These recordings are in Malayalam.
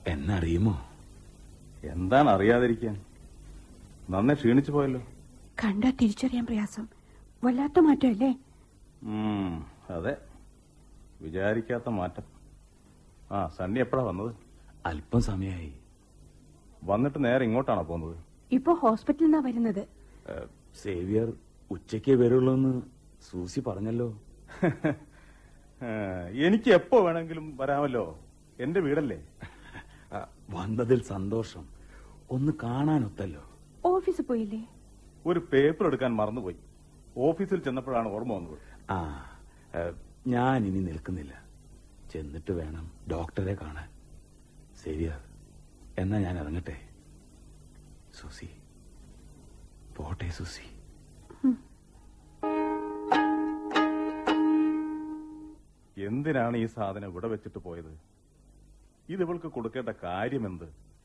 എന്നറിയുമോ എന്താണ് അറിയാതിരിക്കാൻ നന്നെ ക്ഷീണിച്ചു പോയല്ലോ കണ്ടാ തിരിച്ചറിയാൻ പ്രയാസം വല്ലാത്ത മാറ്റമല്ലേ ഉം, അതെ വിചാരിക്കാത്ത മാറ്റം ആ സണ്ണി എപ്പോഴാ വന്നത് അല്പം സമയമായി വന്നിട്ട് നേരെ ഇങ്ങോട്ടാണോ പോകുന്നത് ഇപ്പൊ ഹോസ്പിറ്റലിൽ നിന്നാ വരുന്നത് ഏ, സേവിയർ ഉച്ചയ്ക്കേ വരുള്ളൂ എന്ന് സൂസി പറഞ്ഞല്ലോ ഏ, എനിക്ക് എപ്പോ വേണമെങ്കിലും വരാമല്ലോ എന്റെ വീടല്ലേ ആ, വന്നതിൽ സന്തോഷം ഒന്ന് കാണാനൊത്തല്ലോ ഓഫീസിൽ പോയില്ലേ ഒരു പേപ്പർ എടുക്കാൻ മറന്നുപോയി ഓഫീസിൽ ചെന്നപ്പോഴാണ് ഓർമ്മ വന്നത് ആ ഏ, ഞാൻ ഇനി നിൽക്കുന്നില്ല ചെന്നിട്ട് വേണം ഡോക്ടറെ കാണാൻ സേവിയർ എന്നാ ഞാൻ ഇറങ്ങട്ടെ സൂസി പോട്ടെ സൂസി എന്തിനാണ് ഈ സാധനം ഇവിടെ വെച്ചിട്ട് പോയത് ഇത് ഇവൾക്ക് കൊടുക്കേണ്ട കാര്യമെന്ത്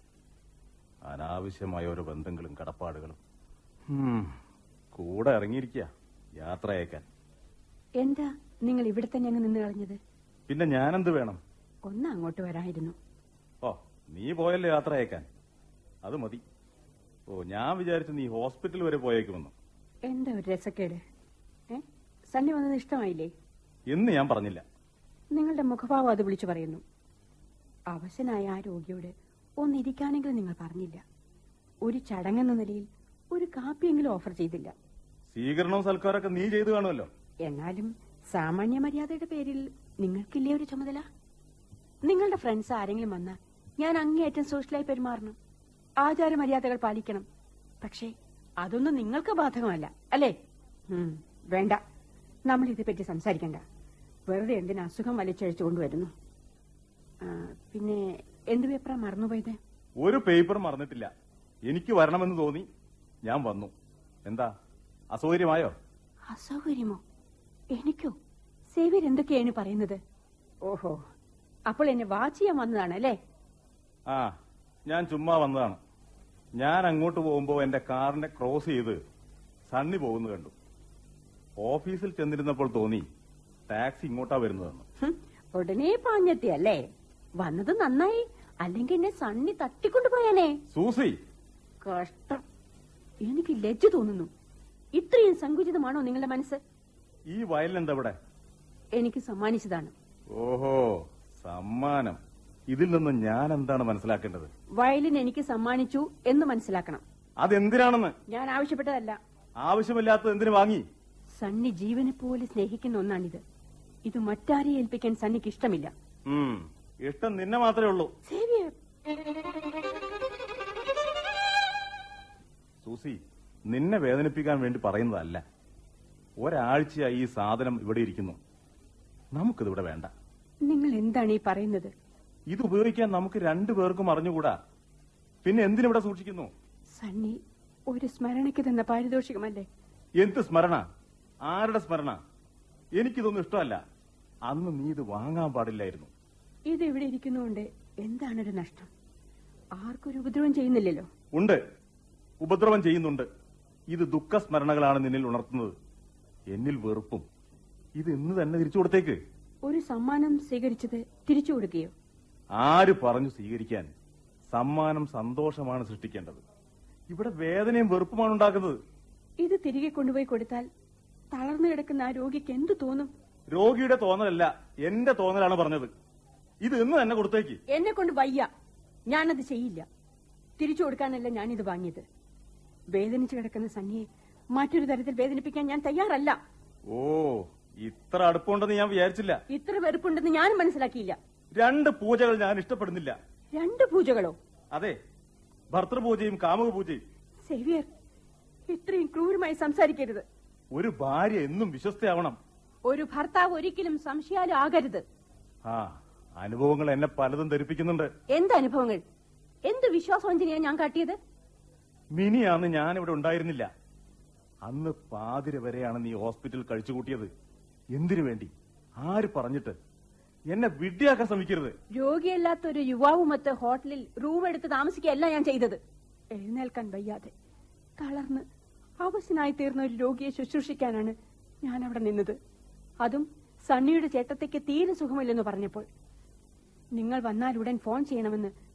അനാവശ്യമായ ഓരോ ബന്ധങ്ങളും കടപ്പാടുകളും ഹും, കൂടെ ഇറങ്ങിയിരിക്കുക യാത്ര അയക്കാൻ എന്താ നിങ്ങൾ ഇവിടെ തന്നെ അങ്ങ് നിന്ന് കളഞ്ഞത് പിന്നെ ഞാനെന്ത് വേണം ഒന്ന് അങ്ങോട്ട് വരായിരുന്നു ഓ നീ പോയല്ലേ യാത്ര അയക്കാൻ അത് മതി ഓ ഞാൻ വിചാരിച്ചു നീ ഹോസ്പിറ്റൽ വരെ പോയേക്കുമെന്ന് എന്താ ഒരു രസക്കേട് ഏ സണ്ണി വന്നത് ഇഷ്ടമായില്ലേ എന്ന് ഞാൻ പറഞ്ഞില്ല നിങ്ങളുടെ മുഖഭാവം അത് വിളിച്ചു പറയുന്നു അവശനായ ആ രോഗിയോട് ഒന്നിരിക്കാനെങ്കിലും നിങ്ങൾ പറഞ്ഞില്ല ഒരു ചടങ്ങെന്ന നിലയിൽ ഒരു കാപ്പിയെങ്കിലും ഓഫർ ചെയ്തില്ല സ്വീകരണവും സൽക്കാരമൊക്കെ നീ ചെയ്തു കാണുമല്ലോ എന്നാലും സാമാന്യ മര്യാദയുടെ പേരിൽ നിങ്ങൾക്കില്ലേ ഒരു ചുമതല നിങ്ങളുടെ ഫ്രണ്ട്സ് ആരെങ്കിലും വന്നാൽ ഞാൻ അങ്ങേയറ്റം സോഷ്യലായി പെരുമാറണം ആചാര മര്യാദകൾ പാലിക്കണം പക്ഷേ അതൊന്നും നിങ്ങൾക്ക് ബാധകമല്ല അല്ലേ ഉം, വേണ്ട നമ്മൾ ഇതേപ്പറ്റി സംസാരിക്കണ്ട വെറുതെ എന്തിന് അസുഖം വലിച്ചഴിച്ചു കൊണ്ടുവരുന്നു ആ, പിന്നെ എന്ത് പേപ്പറാ മറന്നുപോയത് ഒരു പേപ്പർ മറന്നിട്ടില്ല എനിക്ക് വരണമെന്ന് തോന്നി ഞാൻ വന്നു എന്താ അസൗകര്യമായോ അസൗകര്യമോ എനിക്കോ സേവ്യർ എന്തൊക്കെയാണ് പറയുന്നത് ഓഹോ അപ്പോൾ എന്നെ വാച്ച് ചെയ്യാൻ വന്നതാണ് അല്ലേ ആ ഞാൻ ചുമ്മാ വന്നതാണ് ഞാൻ അങ്ങോട്ട് പോകുമ്പോ എന്റെ കാറിനെ ക്രോസ് ചെയ്ത് സണ്ണി പോകുന്നു കണ്ടു ഓഫീസിൽ ചെന്നിരുന്നപ്പോൾ തോന്നി ടാക്സി ഇങ്ങോട്ടാ വരുന്നതെന്ന് ഹും, ഉടനെ പാഞ്ഞെത്തിയല്ലേ വന്നത് നന്നായി അല്ലെങ്കിൽ എന്നെ സണ്ണി തട്ടിക്കൊണ്ടുപോയാനേ സൂസി കഷ്ടം എനിക്ക് ലജ്ജ തോന്നുന്നു ഇത്രയും സങ്കുചിതമാണോ നിങ്ങളുടെ മനസ്സ് ഈ വയലിനെന്താ ഇവിടെ എനിക്ക് സമ്മാനിച്ചതാണ് ഓഹോ സമ്മാനം ഇതിൽ നിന്ന് ഞാൻ എന്താണ് മനസ്സിലാക്കേണ്ടത് വയലിൻ എനിക്ക് സമ്മാനിച്ചു എന്ന് മനസ്സിലാക്കണം അതെന്തിനാണെന്ന് ഞാൻ ആവശ്യപ്പെട്ടതല്ല ആവശ്യമില്ലാത്തത് എന്തിനു വാങ്ങി സണ്ണി ജീവനെ പോലെ സ്നേഹിക്കുന്ന ഒന്നാണിത് ഇത് മറ്റാരെ ഏൽപ്പിക്കാൻ സണ്ണിക്ക് ഇഷ്ടമില്ല ഉം ഇഷ്ടം നിന്നെ മാത്രമേ ഉള്ളൂ സേവിയർ സൂസി നിന്നെ വേദനിപ്പിക്കാൻ വേണ്ടി പറയുന്നതല്ല ഒരാഴ്ചയായി ഈ സാധനം ഇവിടെ ഇരിക്കുന്നു നമുക്കിതിവിടെ വേണ്ട നിങ്ങൾ എന്താണ് ഈ പറയുന്നത് ഇത് ഉപയോഗിക്കാൻ നമുക്ക് രണ്ടു പേർക്കും അറിഞ്ഞുകൂടാ പിന്നെ എന്തിനിവിടെ സൂക്ഷിക്കുന്നു സണ്ണി ഒരു സ്മരണയ്ക്ക് തന്ന പാരിതോഷികമല്ലേ എന്ത് സ്മരണ ആരുടെ സ്മരണ എനിക്കിതൊന്നും ഇഷ്ടമല്ല അന്ന് നീ ഇത് വാങ്ങാൻ പാടില്ലായിരുന്നു ഇത് ഇവിടെ ഇരിക്കുന്നുകൊണ്ട് എന്താണൊരു നഷ്ടം ആർക്കൊരു ഉപദ്രവം ചെയ്യുന്നില്ലല്ലോ ഉണ്ട് ഉപദ്രവം ചെയ്യുന്നുണ്ട് ഇത് ദുഃഖസ്മരണകളാണ് നിന്നിൽ ഉണർത്തുന്നത് എന്നിൽ വെറുപ്പും ഇത് ഇന്ന് തന്നെ തിരിച്ചു കൊടുത്തേക്ക് ഒരു സമ്മാനം സ്വീകരിച്ചത് തിരിച്ചു കൊടുക്കുകയോ ആര് പറഞ്ഞു സ്വീകരിക്കാൻ സമ്മാനം സന്തോഷമാണ് സൃഷ്ടിക്കേണ്ടത് ഇവിടെ വേദനയും വെറുപ്പുമാണ് ഉണ്ടാക്കുന്നത് ഇത് തിരികെ കൊണ്ടുപോയി കൊടുത്താൽ തളർന്നു കിടക്കുന്ന ആ രോഗിക്ക് എന്തു തോന്നും രോഗിയുടെ തോന്നലല്ല എന്റെ തോന്നലാണ് പറഞ്ഞത് ഇത് ഇന്ന് തന്നെ കൊടുത്തേക്ക് എന്നെ കൊണ്ട് വയ്യ ഞാനത് ചെയ്യില്ല തിരിച്ചു കൊടുക്കാനല്ല ഞാനിത് വാങ്ങിയത് വേദനിച്ചു കിടക്കുന്ന സണ്ണിയെ മറ്റൊരു തരത്തിൽ വേദനിപ്പിക്കാൻ ഞാൻ തയ്യാറല്ല ഓ ഇത്ര അടുപ്പമുണ്ടെന്ന് ഞാൻ വിചാരിച്ചില്ല ഇത്ര വെറുപ്പുണ്ടെന്ന് ഞാനും മനസ്സിലാക്കിയില്ല രണ്ട് പൂജകൾ ഞാൻ ഇഷ്ടപ്പെടുന്നില്ല രണ്ട് പൂജകളോ അതെ ഭർത്തൃപൂജയും കാമുക പൂജയും സേവിയർ ഇത്രയും ക്രൂരമായി സംസാരിക്കരുത് ഒരു ഭാര്യ എന്നും വിശ്വസ്തയാവണം ഒരു ഭർത്താവ് ഒരിക്കലും സംശയാലും ആകരുത് ആ അനുഭവങ്ങൾ എന്നെ പലതും ധരിപ്പിക്കുന്നുണ്ട് എന്ത് അനുഭവങ്ങൾ എന്ത് വിശ്വാസവഞ്ചനയാ ഞാൻ കാട്ടിയത് മിനിയാന്ന് ഞാനിവിടെ ഉണ്ടായിരുന്നില്ല അന്ന് പാതിര വരെയാണ് നീ ഹോസ്പിറ്റൽ കഴിച്ചുകൂട്ടിയത് എന്തിനു വേണ്ടി ആര് പറഞ്ഞിട്ട് എന്നെ വിഡ്ഢിയാക്കാൻ ശ്രമിക്കരുത് രോഗിയല്ലാത്ത ഒരു യുവാവുമൊത്ത് ഹോട്ടലിൽ റൂം എടുത്ത് താമസിക്കുകയല്ല ഞാൻ ചെയ്തത് എഴുന്നേൽക്കാൻ വയ്യാതെ തളർന്ന് അവശനായി തീർന്ന ഒരു രോഗിയെ ശുശ്രൂഷിക്കാനാണ് ഞാൻ അവിടെ നിന്നത് അതും സണ്ണിയുടെ ചേട്ടത്തേക്ക് തീരെ സുഖമില്ലെന്ന് പറഞ്ഞപ്പോൾ നിങ്ങൾ വന്നാൽ ഉടൻ ഫോൺ ചെയ്യണമെന്ന്